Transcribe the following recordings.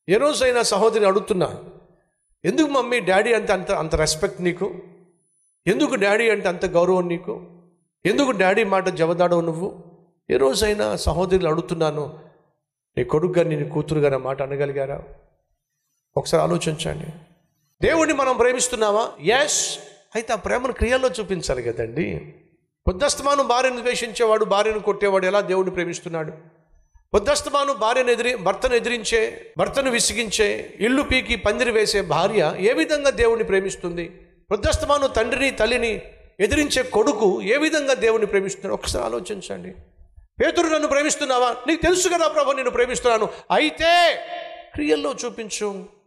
ఏ రోజైనా సహోదరిని అడుగుతున్నా ఎందుకు మమ్మీ డాడీ అంటే అంత అంత రెస్పెక్ట్ నీకు ఎందుకు డాడీ అంటే అంత గౌరవం నీకు ఎందుకు డాడీ మాట జవదాడవు నువ్వు ఏ రోజైనా సహోదరులు అడుగుతున్నాను నీ కొడుకుగా నీ కూతురుగా నా మాట అనగలిగారా ఒకసారి ఆలోచించండి దేవుణ్ణి మనం ప్రేమిస్తున్నావా ఎస్ అయితే ఆ ప్రేమను క్రియల్లో చూపించాలి కదండి పొద్దస్తమానం భార్యను ద్వేషించేవాడు భార్యను కొట్టేవాడు ఎలా దేవుడిని ప్రేమిస్తున్నాడు పొద్దస్తమాను భార్యను ఎదిరి భర్తను ఎదిరించే భర్తను విసిగించే ఇల్లు పీకి పందిరి వేసే భార్య ఏ విధంగా దేవుణ్ణి ప్రేమిస్తుంది పొద్దస్తమాను తండ్రిని తల్లిని ఎదిరించే కొడుకు ఏ విధంగా దేవుణ్ణి ప్రేమిస్తున్నాడు ఒకసారి ఆలోచించండి పేతురు నన్ను ప్రేమిస్తున్నావా నీకు తెలుసు కదా ప్రభు నేను ప్రేమిస్తున్నాను అయితే క్రియల్లో చూపించు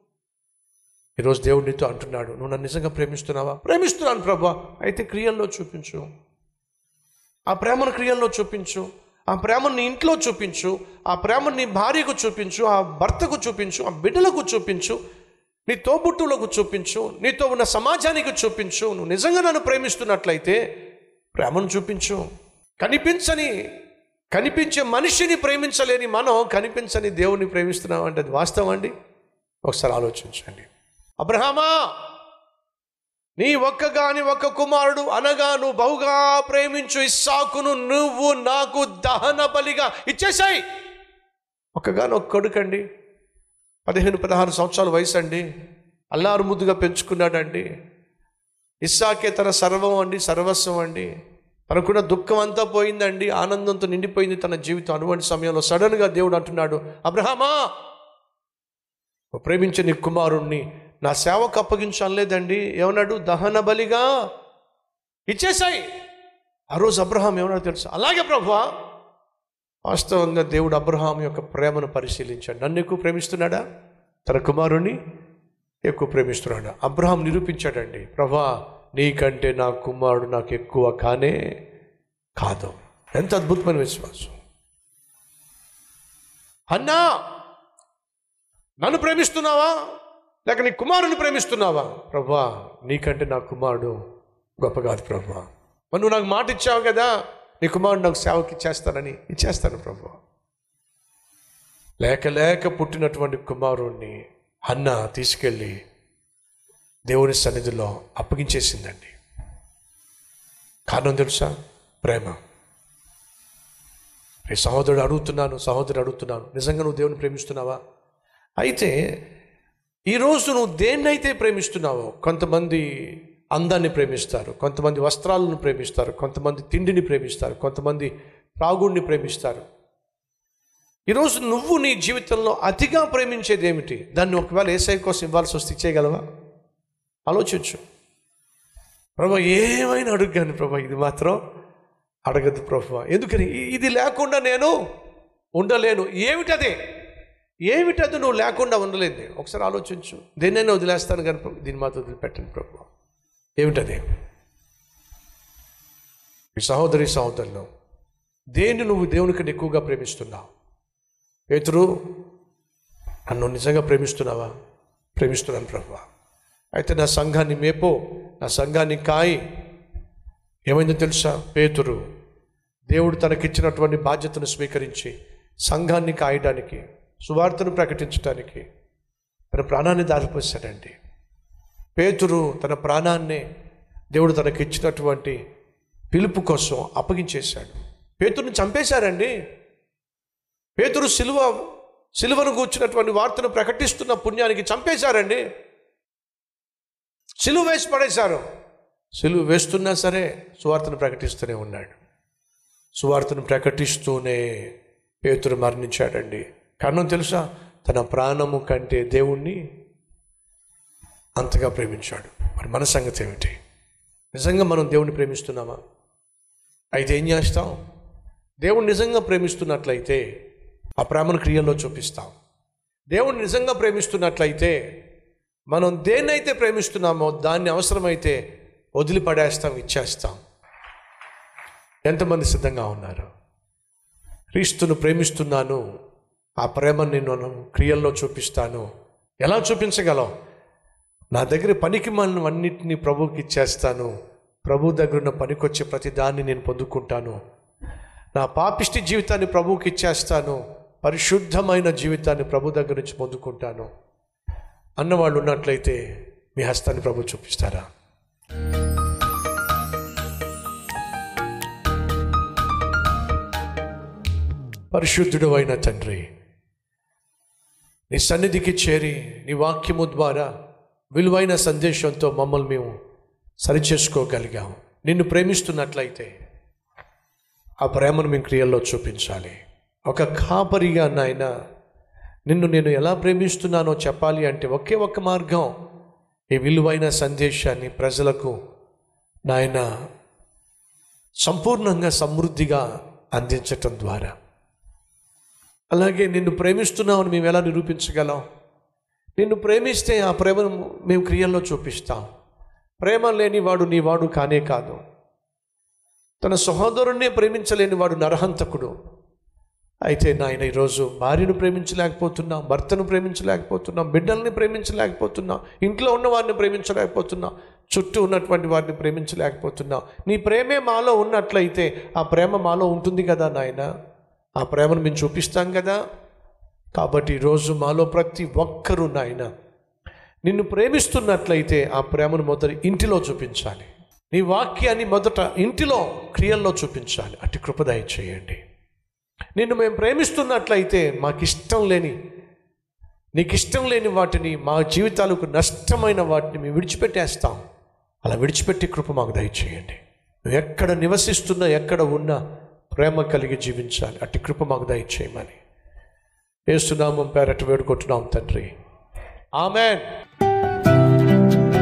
ఈరోజు దేవుడు నీతో అంటున్నాడు నువ్వు నన్ను నిజంగా ప్రేమిస్తున్నావా ప్రేమిస్తున్నాను ప్రభా అయితే క్రియల్లో చూపించు ఆ ప్రేమను క్రియల్లో చూపించు ఆ ప్రేమను నీ ఇంట్లో చూపించు ఆ ప్రేమను నీ భార్యకు చూపించు ఆ భర్తకు చూపించు ఆ బిడ్డలకు చూపించు నీ తోబుట్టువులకు చూపించు నీతో ఉన్న సమాజానికి చూపించు నువ్వు నిజంగా నన్ను ప్రేమిస్తున్నట్లయితే ప్రేమను చూపించు కనిపించని కనిపించే మనిషిని ప్రేమించలేని మనం కనిపించని దేవుని ప్రేమిస్తున్నాం అంటే అది వాస్తవం అండి ఒకసారి ఆలోచించండి అబ్రహామా నీ ఒక్కగాని ఒక్క కుమారుడు అనగా నువ్వు బహుగా ప్రేమించు ఇస్సాకును నువ్వు నాకు దహన బలిగా ఇచ్చేసాయి ఒక్కగాని ఒక్క కొడుకండి పదిహేను పదహారు సంవత్సరాల వయసు అండి అల్లారు ముద్దుగా పెంచుకున్నాడండి ఇస్సాకే తన సర్వం అండి సర్వస్వం అండి తనకున్న దుఃఖం అంతా పోయిందండి ఆనందంతో నిండిపోయింది తన జీవితం అటువంటి సమయంలో సడన్గా దేవుడు అంటున్నాడు అబ్రహామా నువ్వు ప్రేమించే నీ కుమారుణ్ణి నా సేవకు అప్పగించలేదండి ఏమన్నాడు దహన బలిగా ఇచ్చేసాయి ఆ రోజు అబ్రహాం ఏమన్నాడు తెలుసు అలాగే ప్రభా వాస్తవంగా దేవుడు అబ్రహాం యొక్క ప్రేమను పరిశీలించాడు నన్ను ఎక్కువ ప్రేమిస్తున్నాడా తన కుమారుణ్ణి ఎక్కువ ప్రేమిస్తున్నాడు అబ్రహాం నిరూపించాడండి ప్రభా నీకంటే నా కుమారుడు నాకు ఎక్కువ కానే కాదు ఎంత అద్భుతమైన విశ్వాసం అన్నా నన్ను ప్రేమిస్తున్నావా లేక నీ కుమారుని ప్రేమిస్తున్నావా ప్రభా నీకంటే నా కుమారుడు గొప్ప కాదు ప్రభా మరి నువ్వు నాకు మాట ఇచ్చావు కదా నీ కుమారుడు నాకు సేవకి ఇచ్చేస్తానని ఇచ్చేస్తాను ప్రభా లేక లేక పుట్టినటువంటి కుమారుణ్ణి అన్న తీసుకెళ్ళి దేవుని సన్నిధిలో అప్పగించేసిందండి కారణం తెలుసా ప్రేమ రే సహోదరుడు అడుగుతున్నాను సహోదరుడు అడుగుతున్నాను నిజంగా నువ్వు దేవుని ప్రేమిస్తున్నావా అయితే ఈరోజు నువ్వు దేన్నైతే ప్రేమిస్తున్నావో కొంతమంది అందాన్ని ప్రేమిస్తారు కొంతమంది వస్త్రాలను ప్రేమిస్తారు కొంతమంది తిండిని ప్రేమిస్తారు కొంతమంది త్రాగుడిని ప్రేమిస్తారు ఈరోజు నువ్వు నీ జీవితంలో అతిగా ప్రేమించేది ఏమిటి దాన్ని ఒకవేళ ఏసై కోసం ఇవ్వాల్సి వస్తే ఇచ్చేయగలవా ఆలోచించు ప్రభా ఏమైనా అడుగుగాను ప్రభా ఇది మాత్రం అడగద్దు ప్రభా ఎందుకని ఇ- ఇది లేకుండా నేను ఉండలేను ఏమిటదే ఏమిటది నువ్వు లేకుండా ఉండలేదు ఒకసారి ఆలోచించు దేన్నైనా వదిలేస్తాను కానీ ప్రభు, దీన్ని మాత్రం వదిలిపెట్టండి ప్రభు ఏమిటది ఈ సహోదరి సహోదరులు దేన్ని నువ్వు దేవునికి ఎక్కువగా ప్రేమిస్తున్నావు పేతురు నన్ను నిజంగా ప్రేమిస్తున్నావా ప్రేమిస్తున్నాను ప్రభు అయితే నా సంఘాన్ని మేపో నా సంఘాన్ని కాయి ఏమైందో తెలుసా పేతురు దేవుడు తనకిచ్చినటువంటి బాధ్యతను స్వీకరించి సంఘాన్ని కాయడానికి సువార్తను ప్రకటించడానికి తన ప్రాణాన్ని దారిపోసాడండి పేతురు తన ప్రాణాన్ని దేవుడు తనకిచ్చినటువంటి పిలుపు కోసం అప్పగించేశాడు పేతురుని చంపేశారండి పేతురు సిలువ సిలువను కూర్చున్నటువంటి వార్తను ప్రకటిస్తున్న పుణ్యానికి చంపేశారండి సిలువ వేసి పడేశారు సిలువ వేస్తున్నా సరే సువార్తను ప్రకటిస్తూనే ఉన్నాడు సువార్తను ప్రకటిస్తూనే పేతురు మరణించాడండి కారణం తెలుసా తన ప్రాణము కంటే దేవుణ్ణి అంతగా ప్రేమించాడు మరి మన సంగతి ఏమిటి నిజంగా మనం దేవుణ్ణి ప్రేమిస్తున్నామా అయితే ఏం చేస్తాం దేవుణ్ణి నిజంగా ప్రేమిస్తున్నట్లయితే ఆ ప్రేమను క్రియల్లో చూపిస్తాం దేవుణ్ణి నిజంగా ప్రేమిస్తున్నట్లయితే మనం దేన్నైతే ప్రేమిస్తున్నామో దాన్ని అవసరమైతే వదిలిపడేస్తాం ఇచ్చేస్తాం ఎంతమంది సిద్ధంగా ఉన్నారు క్రీస్తును ప్రేమిస్తున్నాను ఆ ప్రేమను నేను క్రియల్లో చూపిస్తాను ఎలా చూపించగలం నా దగ్గర పనికి అన్నిటినీ ప్రభువుకి ఇచ్చేస్తాను ప్రభు దగ్గర ఉన్న పనికొచ్చే ప్రతి దాన్ని నేను పొందుకుంటాను నా పాపిష్టి జీవితాన్ని ప్రభువుకి ఇచ్చేస్తాను పరిశుద్ధమైన జీవితాన్ని ప్రభు దగ్గర నుంచి పొందుకుంటాను అన్నవాళ్ళు ఉన్నట్లయితే మీ హస్తాన్ని ప్రభు చూపిస్తారా పరిశుద్ధుడు అయిన తండ్రి నీ సన్నిధికి చేరి నీ వాక్యము ద్వారా విలువైన సందేశంతో మమ్మల్ని మేము సరిచేసుకోగలిగాం నిన్ను ప్రేమిస్తున్నట్లయితే ఆ ప్రేమను మేము క్రియల్లో చూపించాలి ఒక కాపరిగా నాయన నిన్ను నేను ఎలా ప్రేమిస్తున్నానో చెప్పాలి అంటే ఒకే ఒక్క మార్గం ఈ విలువైన సందేశాన్ని ప్రజలకు నాయన సంపూర్ణంగా సమృద్ధిగా అందించటం ద్వారా అలాగే నిన్ను ప్రేమిస్తున్నామని మేము ఎలా నిరూపించగలం నిన్ను ప్రేమిస్తే ఆ ప్రేమను మేము క్రియల్లో చూపిస్తాం ప్రేమ లేని వాడు నీ వాడు కానే కాదు తన సహోదరుణ్ణే ప్రేమించలేని వాడు నరహంతకుడు అయితే నాయన ఈరోజు భార్యను ప్రేమించలేకపోతున్నాం భర్తను ప్రేమించలేకపోతున్నాం బిడ్డల్ని ప్రేమించలేకపోతున్నాం ఇంట్లో ఉన్న వారిని ప్రేమించలేకపోతున్నాం చుట్టూ ఉన్నటువంటి వారిని ప్రేమించలేకపోతున్నాం నీ ప్రేమే మాలో ఉన్నట్లయితే ఆ ప్రేమ మాలో ఉంటుంది కదా నాయన ఆ ప్రేమను మేము చూపిస్తాం కదా కాబట్టి ఈరోజు మాలో ప్రతి ఒక్కరూ నాయన నిన్ను ప్రేమిస్తున్నట్లయితే ఆ ప్రేమను మొదటి ఇంటిలో చూపించాలి నీ వాక్యాన్ని మొదట ఇంటిలో క్రియల్లో చూపించాలి అటు కృపదయ చేయండి నిన్ను మేము ప్రేమిస్తున్నట్లయితే మాకు ఇష్టం లేని నీకు ఇష్టం లేని వాటిని మా జీవితాలకు నష్టమైన వాటిని మేము విడిచిపెట్టేస్తాం అలా విడిచిపెట్టి కృప మాకు దయచేయండి నువ్వు ఎక్కడ నివసిస్తున్నా ఎక్కడ ఉన్నా ప్రేమ కలిగి జీవించాలి అట్టి కృప మాకు దయచేయమని ఏసునామం పేరట వేడుకుంటున్నాం తండ్రి ఆమెన్